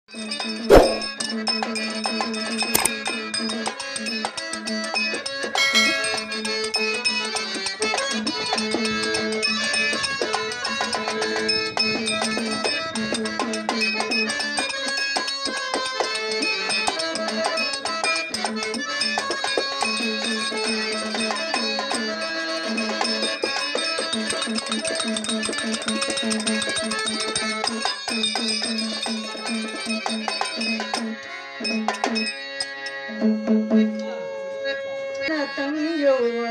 ತಂಯುವ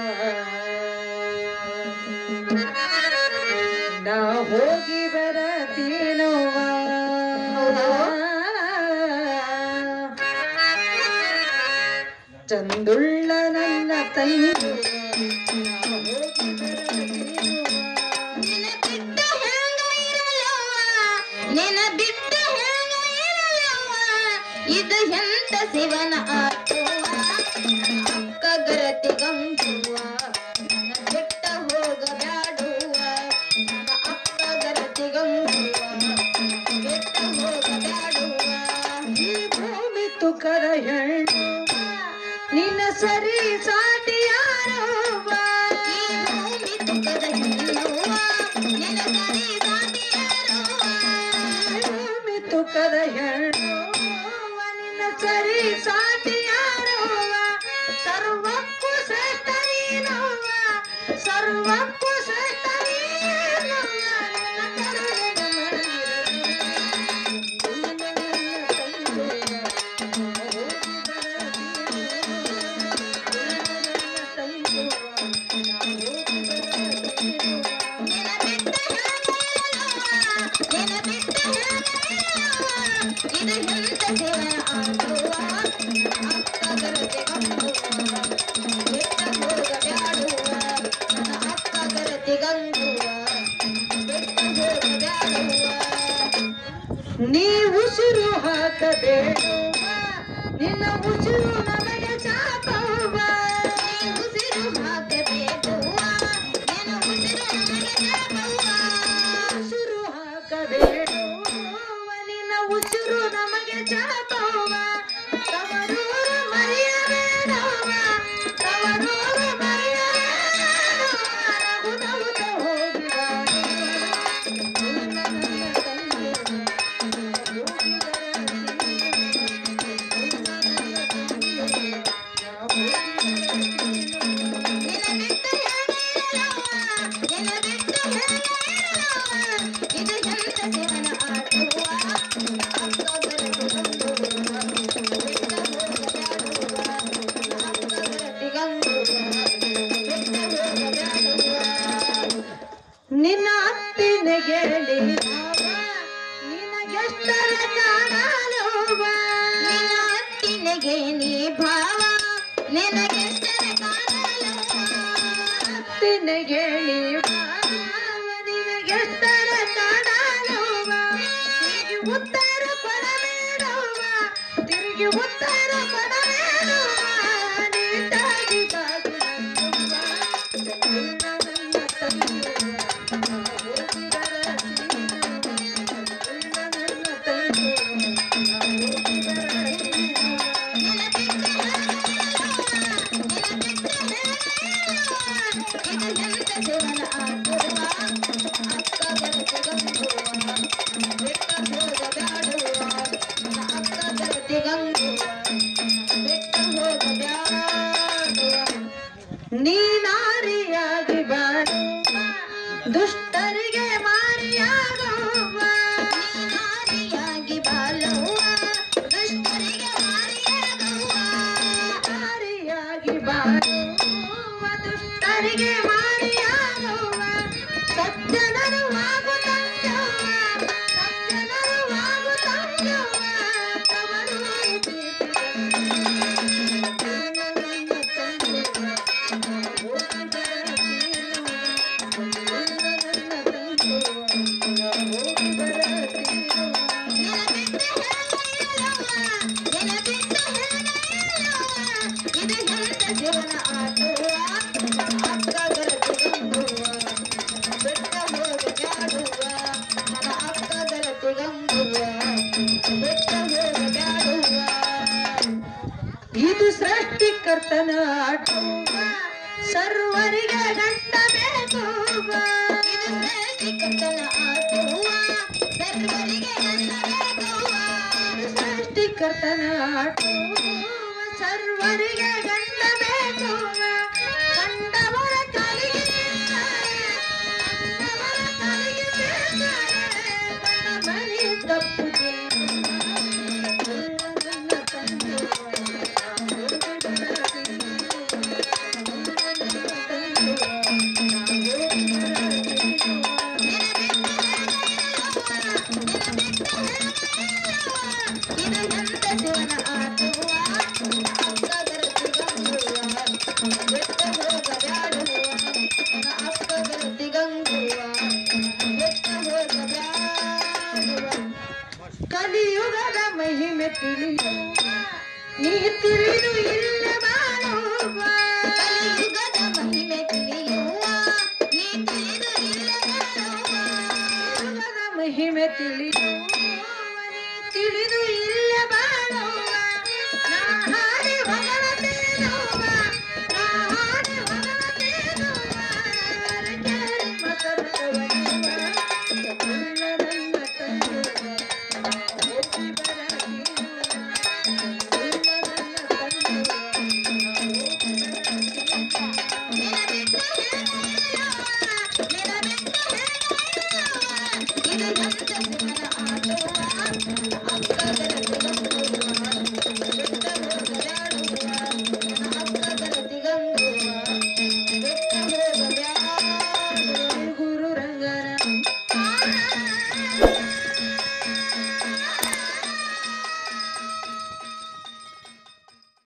ನಾ ಹೋಗಿ ಬರತೀನವ್ವ ಚಂದುಳ್ಳ ನನ್ನ ತಂಗಿ ನಿನ ಬಿಟ್ಟ ಹೆಂಗ ಇರಲವ್ವ ನಿನ ಬಿಟ್ಟ ಹೆಂಗ ಇರಲವ್ವ ಇದು ಎಂತ ಶಿವನ ಆಟವ ಅಕ್ಕ ಗರತಿ ಗಂಗುವ ನನ್ನ ಬಿಟ್ಟ ಹೋಗಬ್ಯಾಡುವ ನನ್ನ ಅಕ್ಕ ಗರತಿ ಗಂಗುವ ಬಿಟ್ಟ ಹೋಗಬ್ಯಾಡುವ ಈ ಭೂಮಿ ತುಕರ ಹೆಣ್ಣು ನಿನ್ನ ಸರಿ ಸಾಟಿ ಯಾರವ್ವ ಈ ಭೂಮಿ ತುಕದ ಹೆಣ್ಣವ್ವ ನಿನ ಸರಿ ಸಾಟಿಯಾರವ್ವ ಭೂಮಿ ತುಕದ ಹೆಣ್ಣು ನಿನ್ನ ಸರಿ ಸಾಟಿ ಯಾರವ್ವ ಸರ್ವಕ್ಕೂ ಶ್ರೇಷ್ಠ ನೀನವ್ವ ಸರ್ವಕ್ಕೂ ಶ್ರೇಷ್ಠ ನೀನವ್ವ ನಿನ್ನ ಕರುಣೆಗೆ ನಿನ ಬಿಟ್ಟ ನಿನ ಬಿಟ್ಟ ಇದು ಎಂತ ಶಿವನ ಆಟವ ಅಕ್ಕ ಗರತಿ ಗಂಗುವ ಬಿಟ್ಟ ಹೋಗಬ್ಯಾಡುವ ನನ್ನ ಅಕ್ಕ ಗರತಿ ಗಂಗುವ ಬಿಟ್ಟ ಹೋಗಬ್ಯಾಡುವ ನೀ ಉಸಿರು ಹಾಕಬೇಡುವ ನಿನ್ನ ಉಸಿರು ನಮಗೆ ಚಾಪವ್ವ ನೀ ಉಸಿರು ಹಾಕಬೇಕವ್ವ ನಿನ್ನ ಉಸಿರು ನಮಗೆ ಜ್ಞಾಪವ್ವ. ಉಸಿರು ಹಾಕಬೇಡುವ ನಿನ್ನ ಉಸಿರು ನಮಗೆ ಚಾಪವ್ವ ತವರೂರು ಮರೆಯಬೇಡವ್ವ ತವರೂರು ಮರೆಯಬೇಡವ್ವ ನಗು ನಗುತ್ತ ಹೋಗಿದಾಡು ನಿನ್ನ ನನ್ನ ತಂದೆ ಹೋಗಿ ನಿನ ಬಿಟ್ಟ ಹೇಗಿರಲವ್ವ, ನಿನ ಬಿಟ್ಟ ಹೇಗಿರಲವ್ವ, ಇದು ಎಂತ ಶಿವನ ಆಟವ್ವ, ಅಕ್ಕ ಗರತಿ ಗಂಗುವ, ಬಿಟ್ಟ ಹೋಗಬ್ಯಾಡುವ, ಅಕ್ಕ ಗರತಿ ಗಂಗುವ, ಬಿಟ್ಟ ಹೋಗಬ್ಯಾಡುವ. ನಿನ್ನ ಅತ್ತಿನ ಗೆಳಿ ನಿನಗೆಷ್ಟರ ಕಾಣಲೋವ ನಿನ್ನ ಅತ್ತಿನೆಗೆ ನೀ ಭಾವ ನಿನಗೆಷ್ಟರ ಕಾಣಲವ್ವ. ಅತ್ತಿನ ಗೆಳಿ ನಿನಗೆಷ್ಟರ ಕಾಣಲೋವ ತಿರುಗಿ ಉತ್ತರ ಕೊಡಬೇಡವ್ವ ತಿರುಗಿ ಉತ್ತರ ಕೊಡಬೇಡವ್ವ ನೀಟಾಗಿ ಬಾಗಿಲಂದುವ ಚಂದ್ರನ ನನ್ನ ತಂದೆಯ ಹೋಗಿದರ ಚಂದ್ರನ ನನ್ನ ತಂದೆಯ ಹೋಗಿದರ ನಿನ ಬಿಟ್ಟ ಹೇಗಿರಲವ್ವ, ನಿನ ಬಿಟ್ಟ ಹೇಗಿರಲವ್ವ, ಇದು ಎಂತ ಶಿವನ ಆಟವ್ವ, ಅಕ್ಕ ಗರತಿ ಗಂಗುವ, ಬಿಟ್ಟ ಹೋಗಬ್ಯಾಡುವ, ನನ್ನ ಅಕ್ಕ ಗರತಿ ಗಂಗುವ, ಬಿಟ್ಟ ಹೋಗಬ್ಯಾಡುವ. ನೀನಾರಿಯಾಗಿ ಬಾಳುವ ದುಷ್ಟರಿಗೆ ಮಾರಿಯಾಗುವ ನೀನಾರಿಯಾಗಿ ಬಾಳುವ, ದುಷ್ಟರಿಗೆ ಮಾರಿಯಾಗುವ. ನಾರಿಯಾಗಿ ಬಾಳುವ ದುಷ್ಟರಿಗೆ ಮಾರಿಯಾಗುವ ಸಜ್ಜನರು ಆಗುತ್ತಂಜವ್ವ ಸಜ್ಜನರು ಆಗುತ್ತಂಜವ್ವ ತವರು ಪ್ರೀತಿ ಹೋಗಬ್ಯಾಡುವ ಇದು ಸೃಷ್ಟಿಕರ್ತನ ಆಟವ್ವ ಸರ್ವರಿಗೆ ಗಂಡ ಬೇಕು ಇದು ಸೃಷ್ಟಿಕರ್ತನ ಆಟವ್ವ ಸರ್ವರಿಗೆ ಗಂಡ ಬೇಕವ್ವ ಸೃಷ್ಟಿಕರ್ತನ ಆಟವ್ವ ಸರ್ವರಿಗೆ ಗಂಡ ಬೇಕು ಕಂಡವರ ಕಾಲಿಗೆ ಕಂಡವರ ಕಾಲಿಗೆ ಬೇಕಾರೆ ಗಂಡ ಮನೆ ಇದು ಎಂತ ಶಿವನ ಆಟವ್ವ ಅಕ್ಕದರ ಸಿಗಂಗುವ ಬೆಟ್ಟ ಹೋಗಬ್ಯಾಡುವ ಅಕ್ಕದರ ಸಿಗಂಗುವ ಬೆಟ್ಟ ಹೋಗಬ್ಯಾಡುವ ಕಲಿಯುಗದ ಮಹಿಮೆ ತಿಳಿಯುವ ನೀ ತಿಳಿದು ಇಲ್ಲ ಬಾಳುವ ಕಲಿಯುಗದ ಮಹಿಮೆ ತಿಳಿಯುವ ನೀ ತಿಳಿದು ಇಲ್ಲ ಬಾಳುವ ಕಲಿಯುಗದ ಮಹಿಮೆ ತಿಳಿಯುವ ನೀ ತಿಳಿದು